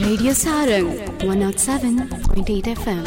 Radio Sarang 107.8 FM.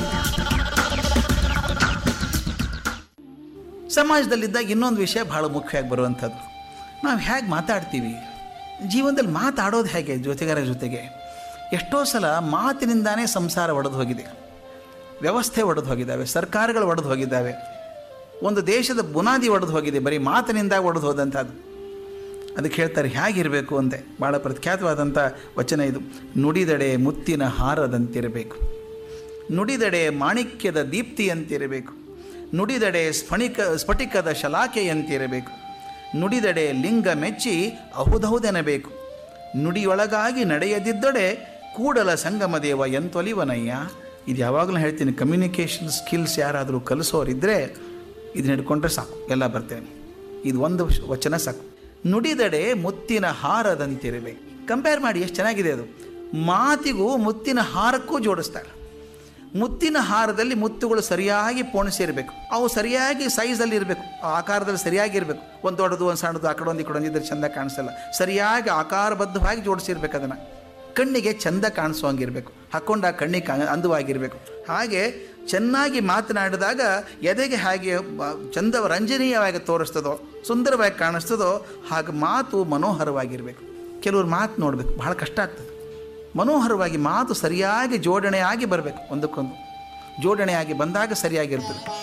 ಸಮಾಜದಲ್ಲಿದ್ದಾಗ ಇನ್ನೊಂದು ವಿಷಯ ಭಾಳ ಮುಖ್ಯವಾಗಿ ಬರುವಂಥದ್ದು ನಾವು ಹೇಗೆ ಮಾತಾಡ್ತೀವಿ ಜೀವನದಲ್ಲಿ ಮಾತಾಡೋದು ಹೇಗೆ ಜೊತೆಗಾರ ಜೊತೆಗೆ ಎಷ್ಟೋ ಸಲ ಮಾತಿನಿಂದಾನೇ ಸಂಸಾರ ಒಡೆದು ಹೋಗಿದೆ ವ್ಯವಸ್ಥೆ ಒಡೆದು ಹೋಗಿದ್ದಾವೆ ಸರ್ಕಾರಗಳು ಒಡೆದು ಹೋಗಿದ್ದಾವೆ ಒಂದು ದೇಶದ ಬುನಾದಿ ಒಡೆದು ಹೋಗಿದೆ ಬರೀ ಮಾತಿನಿಂದ ಒಡೆದು ಹೋದಂಥದ್ದು ಅದಕ್ಕೆ ಹೇಳ್ತಾರೆ ಹೇಗಿರಬೇಕು ಅಂತೆ ಭಾಳ ಪ್ರಖ್ಯಾತವಾದಂಥ ವಚನ ಇದು ನುಡಿದಡೆ ಮುತ್ತಿನ ಹಾರದಂತಿರಬೇಕು ನುಡಿದಡೆ ಮಾಣಿಕ್ಯದ ದೀಪ್ತಿಯಂತಿರಬೇಕು ನುಡಿದಡೆ ಸ್ಫಣಿಕ ಸ್ಫಟಿಕದ ಶಲಾಕೆಯಂತಿರಬೇಕು ನುಡಿದಡೆ ಲಿಂಗ ಮೆಚ್ಚಿ ಅಹುದಹುದೆನಬೇಕು ನುಡಿಯೊಳಗಾಗಿ ನಡೆಯದಿದ್ದೊಡೆ ಕೂಡಲ ಸಂಗಮ ದೇವ ಎಂತೊಲಿವನಯ್ಯ ಇದು ಯಾವಾಗಲೂ ಹೇಳ್ತೀನಿ ಕಮ್ಯುನಿಕೇಷನ್ ಸ್ಕಿಲ್ಸ್ ಯಾರಾದರೂ ಕಲಿಸೋರಿದ್ದರೆ ಇದನ್ನ ಹಿಡ್ಕೊಂಡ್ರೆ ಸಾಕು ಎಲ್ಲ ಬರ್ತೇನೆ ಇದು ಒಂದು ವಚನ ಸಾಕು ನುಡಿದಡೆ ಮುತ್ತಿನ ಹಾರದಂತಿರಬೇಕು ಕಂಪೇರ್ ಮಾಡಿ ಎಷ್ಟು ಚೆನ್ನಾಗಿದೆ ಅದು ಮಾತಿಗೂ ಮುತ್ತಿನ ಹಾರಕ್ಕೂ ಜೋಡಿಸ್ತಾರೆ ಮುತ್ತಿನ ಹಾರದಲ್ಲಿ ಮುತ್ತುಗಳು ಸರಿಯಾಗಿ ಪೋಣಿಸಿರಬೇಕು ಅವು ಸರಿಯಾಗಿ ಸೈಜಲ್ಲಿ ಇರಬೇಕು ಆ ಆಕಾರದಲ್ಲಿ ಸರಿಯಾಗಿ ಇರಬೇಕು ಒಂದು ದೊಡ್ಡದು ಒಂದು ಸಣ್ಣದು ಆ ಕಡೆ ಒಂದು ಈ ಕಡೆ ಒಂದು ಇದ್ರೆ ಚಂದ ಕಾಣಿಸಲ್ಲ ಸರಿಯಾಗಿ ಆಕಾರಬದ್ಧವಾಗಿ ಜೋಡಿಸಿರ್ಬೇಕು ಅದನ್ನು ಕಣ್ಣಿಗೆ ಚಂದ ಕಾಣಿಸೋಂಗಿರಬೇಕು ಹಾಕ್ಕೊಂಡು ಆ ಕಣ್ಣಿಗೆ ಕಾ ಅಂದವಾಗಿರಬೇಕು ಹಾಗೆ ಚೆನ್ನಾಗಿ ಮಾತನಾಡಿದಾಗ ಎದೆಗೆ ಹಾಗೆ ಬ- ಚಂದ ರಂಜನೀಯವಾಗಿ ತೋರಿಸ್ತದೋ ಸುಂದರವಾಗಿ ಕಾಣಿಸ್ತದೋ ಹಾಗೆ ಮಾತು ಮನೋಹರವಾಗಿರಬೇಕು ಕೆಲವ್ರು ಮಾತು ನೋಡಬೇಕು ಬಹಳ ಕಷ್ಟ ಆಗ್ತದೆ ಮನೋಹರವಾಗಿ ಮಾತು ಸರಿಯಾಗಿ ಜೋಡಣೆಯಾಗಿ ಬರಬೇಕು ಒಂದಕ್ಕೊಂದು ಜೋಡಣೆಯಾಗಿ ಬಂದಾಗ ಸರಿಯಾಗಿರ್ತದೆ